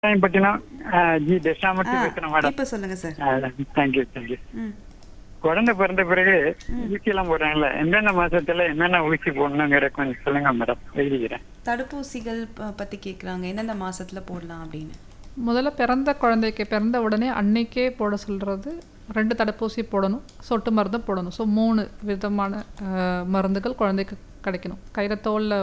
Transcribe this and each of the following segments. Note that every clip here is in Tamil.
பட்டினம் ஜி தட்சிணாமூர்த்தி பேசுறேன் மேடம் இப்ப சொல்லுங்க சார் தேங்க்யூ தேங்க்யூ ம் குழந்தை பிறந்த பிறகு ஊசி எல்லாம் போடுறாங்கல்ல எந்தெந்த மாசத்துல என்னென்ன ஊசி போடணுங்கிற கொஞ்சம் சொல்லுங்க மேடம் எழுதிக்கிறேன் தடுப்பூசிகள் ப- பத்தி கேக்குறாங்க எந்தெந்த மாசத்துல போடலாம் அப்படின்னு முதல்ல பிறந்த குழந்தைக்கு பிறந்த உடனே அன்னைக்கே போட சொல்கிறது ரெண்டு தடுப்பூசி போடணும் சொட்டு மருந்து போடணும் ஸோ மூணு விதமான அஹ், மருந்துகள் குழந்தைக்கு கிடைக்கணும் கையில் தோலில்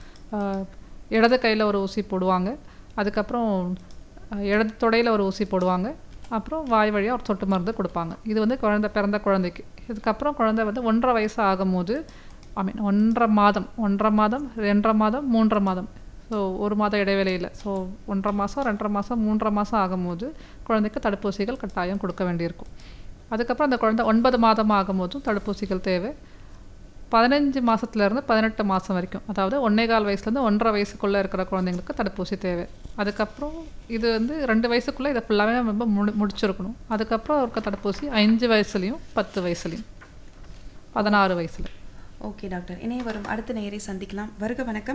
இடது கையில் ஒரு ஊசி போடுவாங்க அதுக்கப்புறம் அஹ், இடது தொடையில் ஒரு ஊசி போடுவாங்க அப்புறம் வாய் வழியாக ஒரு சொட்டு மருந்து கொடுப்பாங்க இது வந்து குழந்தை பிறந்த குழந்தைக்கு இதுக்கப்புறம் குழந்தை வந்து ஒன்றரை வயசு ஆகும்போது ஐ மீன் ஒன்றரை மாதம் ஒன்றரை மாதம் ரெண்டரை மாதம் மூன்றரை மாதம் ஸோ ஒரு மாத இடைவேளையில் ஸோ ஒன்றரை மாதம் ரெண்டரை மாதம் மூன்றரை மாதம் ஆகும்போது குழந்தைக்கு தடுப்பூசிகள் கட்டாயம் கொடுக்க வேண்டியிருக்கும் அதுக்கப்புறம் அந்த குழந்தை ஒன்பது மாதம் ஆகும்போதும் தடுப்பூசிகள் தேவை பதினஞ்சு மாதத்துலேருந்து பதினெட்டு மாதம் வரைக்கும் அதாவது ஒன்றே கால் வயசுலேருந்து ஒன்றரை வயசுக்குள்ளே இருக்கிற குழந்தைங்களுக்கு தடுப்பூசி தேவை அதுக்கப்புறம் இது வந்து ரெண்டு வயசுக்குள்ளே இதை ஃபுல்லாகவே நம்ம முடி முடிச்சிருக்கணும் அதுக்கப்புறம் இருக்க தடுப்பூசி அஞ்சு வயசுலேயும் பத்து வயசுலேயும் பதினாறு வயசில் ஓகே டாக்டர் இணைய வரும் அடுத்த நேயரை சந்திக்கலாம் வருக வணக்கம்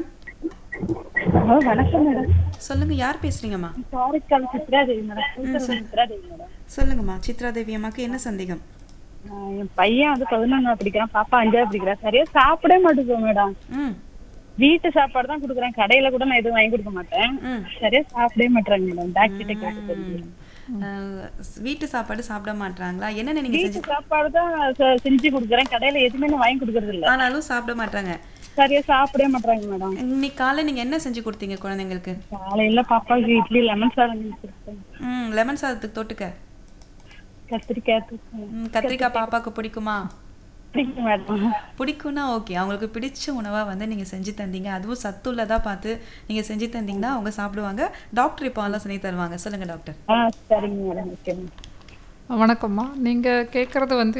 ஹலோ வணக்கம் மேடம் சொல்லுங்க யார் பேசுறீங்கம்மா காரைக்கால் சித்ராதேவி மேடம் கூட்டுறவு சித்ராதேவி மேடம் சொல்லுங்கம்மா சித்ரா தேவி அம்மாக்கு என்ன சந்தேகம் ஆஹ் என் பையன் வந்து பதினொன்னாவது படிக்கிறான் பாப்பா அஞ்சாவது படிக்கிறா சரியா சாப்பிடவே மாட்டேங்குது மேடம் ம் வீட்டு சாப்பாடு தான் கொடுக்குறேன் கடையில கூட நான் எதுவும் வாங்கி கொடுக்க மாட்டேன் ம் சரியா சாப்பிடவே மாட்டேறாங்க மேடம் டாக்டர்கிட்ட கேட்டு அஹ், வீட்டு சாப்பாடு சாப்பிட மாட்டாங்களா என்னென்ன நீங்க வீட்டு செஞ்சு சாப்பாடு தான் செ- செஞ்சு கொடுக்குறேன் கடையில எதுவுமே நான் வாங்கி கொடுக்கறது இல்ல ஆனாலும் சாப்பிட மாட்டாங்க சரியா சாப்பிடவே மாட்டேறாங்க மேடம் இன்னைக்கு காலை நீங்க என்ன செஞ்சு கொடுத்தீங்க குழந்தைங்களுக்கு காலையில பாப்பாவுக்கு இட்லி லெமன் சாதம் செஞ்சு கொடுத்தேன் ம் லெமன் சாதத்துக்கு தொட்டுக்க கத்திரிக்காய் தூக்கு. ம், கத்திரிக்காய் பாப்பாக்கு பிடிக்குமா பிடிக்கும் மேடம் பிடிக்கும்னா ஓகே அவங்களுக்கு பிடிச்ச உணவா வந்து நீங்க செஞ்சு தந்தீங்க அதுவும் சத்துள்ளதா பார்த்து நீங்க செஞ்சு தந்தீங்கன்னா அவங்க சாப்பிடுவாங்க டாக்டர் இப்போ ஆலோசனை தருவாங்க சொல்லுங்க டாக்டர் ஆ சரிங்க மேடம் ஓகே மேடம் வணக்கம்மா நீங்கள் கேட்குறது வந்து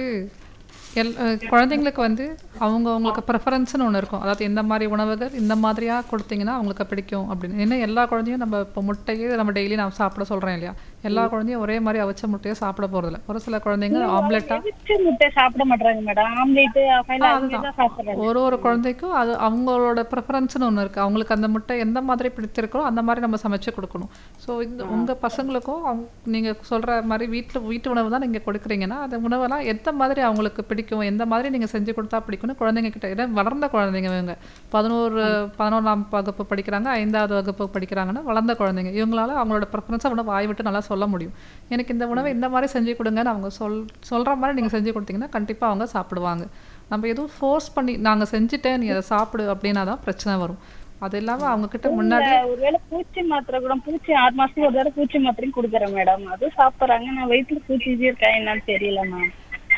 எல் அஹ் குழந்தைங்களுக்கு வந்து அவங்க அவங்களுக்கு ப்ரெஃபரன்ஸ்னு ஒன்று இருக்கும் அதாவது இந்த மாதிரி உணவுகள் இந்த மாதிரியாக கொடுத்தீங்கன்னா அவங்களுக்கு பிடிக்கும் அப்படின்னு ஏன்னா எல்லா குழந்தையும் நம்ம இப்போ முட்டையே நம்ம டெய்லி நான் சாப்பிட சொல்கிறேன் இல்லையா எல்லா குழந்தையும் ஒரே மாதிரி அவிச்ச முட்டையை சாப்பிட போகிறதில்ல ஒரு சில குழந்தைங்க ஆம்லெட்டாக அவிச்ச முட்டை சாப்பிட மாட்டாங்க மேடம் ஆம்லேட் அஃபைல் அதுவே தான் சாப்பிடுறாங்க ஒரு ஒரு குழந்தைக்கும் அது அவங்களோட ப்ரிஃபரன்ஸ்னு ஒன்று இருக்குது அவங்களுக்கு அந்த முட்டை எந்த மாதிரி பிடித்திருக்கோ அந்த மாதிரி நம்ம சமைச்சு கொடுக்கணும் ஸோ இந்த உங்கள் பசங்களுக்கும் அவங்க நீங்கள் சொல்கிற மாதிரி வீட்டில் வீட்டு உணவு தான் நீங்கள் கொடுக்குறீங்கன்னா அந்த உணவெல்லாம் எந்த மாதிரி அவங்களுக்கு பிடிக்கும் எந்த மாதிரி நீங்கள் செஞ்சு கொடுத்தா பிடிக்கும்னு குழந்தைங்க கிட்ட ஏன்னா வளர்ந்த குழந்தைங்க இவங்க பதினோரு பதினொன்றாம் வகுப்பு படிக்கிறாங்க ஐந்தாவது வகுப்பு படிக்கிறாங்கன்னா வளர்ந்த குழந்தைங்க இவங்களால அவங்களோட ப்ரிஃபரன்ஸை உணவு வாய் விட்டு நல்லா சொல்ல முடியும் எனக்கு இந்த உணவை இந்த மாதிரி செஞ்சு கொடுங்கன்னு அவங்க சொல் சொல்கிற மாதிரி நீங்கள் செஞ்சு கொடுத்தீங்கன்னா கண்டிப்பாக அவங்க சாப்பிடுவாங்க நம்ம எதுவும் ஃபோர்ஸ் பண்ணி நாங்கள் செஞ்சுட்டேன் நீ அதை சாப்பிடு அப்படின்னா தான் பிரச்சனை வரும் அது இல்லாமல் அவங்கக்கிட்ட முன்னாடி ஒருவேளை பூச்சி மாத்திரை கூட பூச்சி ஆறு மாசத்துக்கு ஒரு தடவை பூச்சி மாத்திரையும் கொடுக்குறேன் மேடம் அது சாப்பிடுறாங்க நான் வயிற்றுல பூச்சி இது இருக்கா என்னன்னு தெரியல மேம்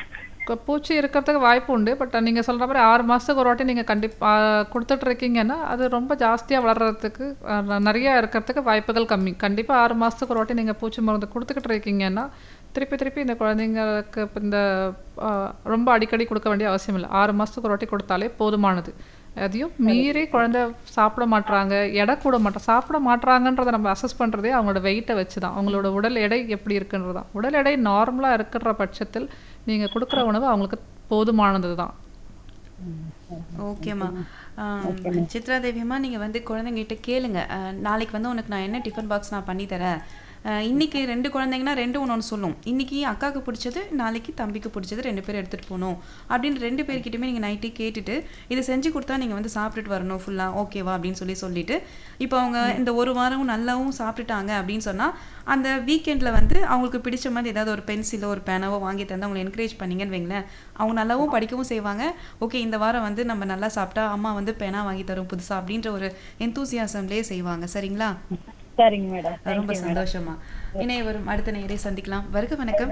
கு- பூச்சி இருக்கிறதுக்கு வாய்ப்பு உண்டு பட் நீங்கள் சொல்கிற மாதிரி ஆறு மாதத்துக்கு ஒரு வாட்டி நீங்கள் கண்டிப்பாக கொடுத்துட்ருக்கீங்கன்னா அது ரொம்ப ஜாஸ்தியாக வளர்கிறதுக்கு அஹ், நிறைய இருக்கிறதுக்கு வாய்ப்புகள் கம்மி கண்டிப்பாக ஆறு மாதத்துக்கு ஒரு வாட்டி நீங்கள் பூச்சி மருந்து கொடுத்துக்கிட்டு இருக்கீங்கன்னா திருப்பி திருப்பி இந்த குழந்தைங்களுக்கு இப்ப இந்த அஹ், ரொம்ப அடிக்கடி கொடுக்க வேண்டிய அவசியம் இல்லை ஆறு மாதத்துக்கு ஒரு வாட்டி கொடுத்தாலே போதுமானது அதையும் மீறி குழந்தை சாப்பிட மாட்றாங்க எடை கூட மாட்டா சாப்பிட மாட்றாங்கன்றதை நம்ம அசஸ் பண்ணுறதே அவங்களோட வெயிட்டை வச்சு தான் அவங்களோட உடல் எடை எப்படி இருக்குன்றது தான் உடல் எடை நார்மலாக இருக்கிற பட்சத்தில் நீங்கள் கொடுக்குற உணவு அவங்களுக்கு போதுமானது தான் ஓகேம்மா சித்ரா தேவியம்மா நீங்கள் வந்து குழந்தைங்கிட்ட கேளுங்க அஹ், நாளைக்கு வந்து உனக்கு நான் என்ன டிஃபன் பாக்ஸ் நான் பண்ணி தரேன் அஹ், இன்னைக்கு ரெண்டு குழந்தைங்கன்னா ரெண்டு ஒன்று ஒன்று சொல்லும் இன்னைக்கு அக்காவுக்கு பிடிச்சது நாளைக்கு தம்பிக்கு பிடிச்சது ரெண்டு பேரும் எடுத்துகிட்டு போகணும் அப்படின்னு ரெண்டு பேர்கிட்டயுமே நீங்கள் நைட்டு கேட்டுட்டு இதை செஞ்சு கொடுத்தா நீங்கள் வந்து சாப்பிட்டுட்டு வரணும் ஃபுல்லாக ஓகேவா அப்படின்னு சொல்லி சொல்லிட்டு இப்போ அவங்க இந்த ஒரு வாரம் நல்லாவும் சாப்பிட்டுட்டாங்க அப்படின்னு சொன்னால் அந்த வீக்கெண்டில் வந்து அவங்களுக்கு பிடிச்ச மாதிரி ஏதாவது ஒரு பென்சிலோ ஒரு பேனாவோ வாங்கி தந்து அவங்களை என்கரேஜ் பண்ணீங்கன்னு வைங்களேன் அவங்க நல்லாவும் படிக்கவும் செய்வாங்க ஓகே இந்த வாரம் வந்து நம்ம நல்லா சாப்பிட்டா அம்மா வந்து பேனா வாங்கி தரும் புதுசா அப்படின்ற ஒரு எந்தூசியாசம்லேயே செய்வாங்க சரிங்களா சரிங்க மேடம் ரொம்ப சந்தோஷமா இணைய வரும் அடுத்த நேரே சந்திக்கலாம் வருக வணக்கம்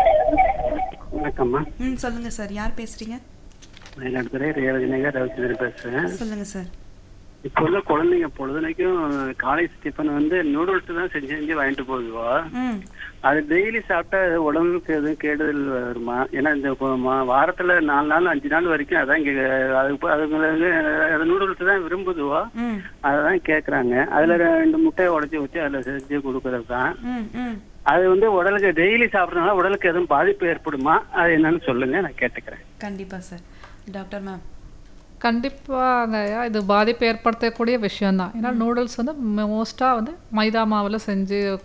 வணக்கம்மா ம் சொல்லுங்க சார் யார் பேசுறீங்க மயிலாடுதுறை ரேவதிநகர் ரவிச்சந்திரன் பேசுறேன் சொல்லுங்க சார் இப்போ உள்ள குழந்தைங்க பொழுதுனைக்கும் காலேஜ் டிஃபன் வந்து நூடுல்ஸ் தான் செஞ்சு செஞ்சு வாங்கிட்டு போகுதுவா ம் அது டெய்லி சாப்பிட்டா அது உடம்புக்கு எதுவும் கெடுதல் வருமா ஏன்னா இந்த கொ- மா- வாரத்துல நாலு நாள் அஞ்சு நாள் வரைக்கும் அதான் இங்க அதுக்கு அதுங்களுக்கு நூடுல்ஸ் தான் விரும்புதுவா ம் அததான் கேக்குறாங்க அதுல ரெண்டு முட்டையை உடைச்சு வச்சு அதுல செஞ்சு கொடுக்கறது தான் ம் ம் அது வந்து உடலுக்கு டெய்லி சாப்பிடறதுனால உடலுக்கு எதுவும் பாதிப்பு ஏற்படுமா அது என்னன்னு சொல்லுங்க நான் கேட்டுக்கிறேன் கண்டிப்பா சார் டாக்டர் மேம் கண்டிப்பாங்க இது பாதிப்பு ஏற்படுத்தக்கூடிய விஷயம்தான் ஏன்னா நூடுல்ஸ் வந்து மோஸ்ட்டாக வந்து மைதா மாவில் செஞ்சு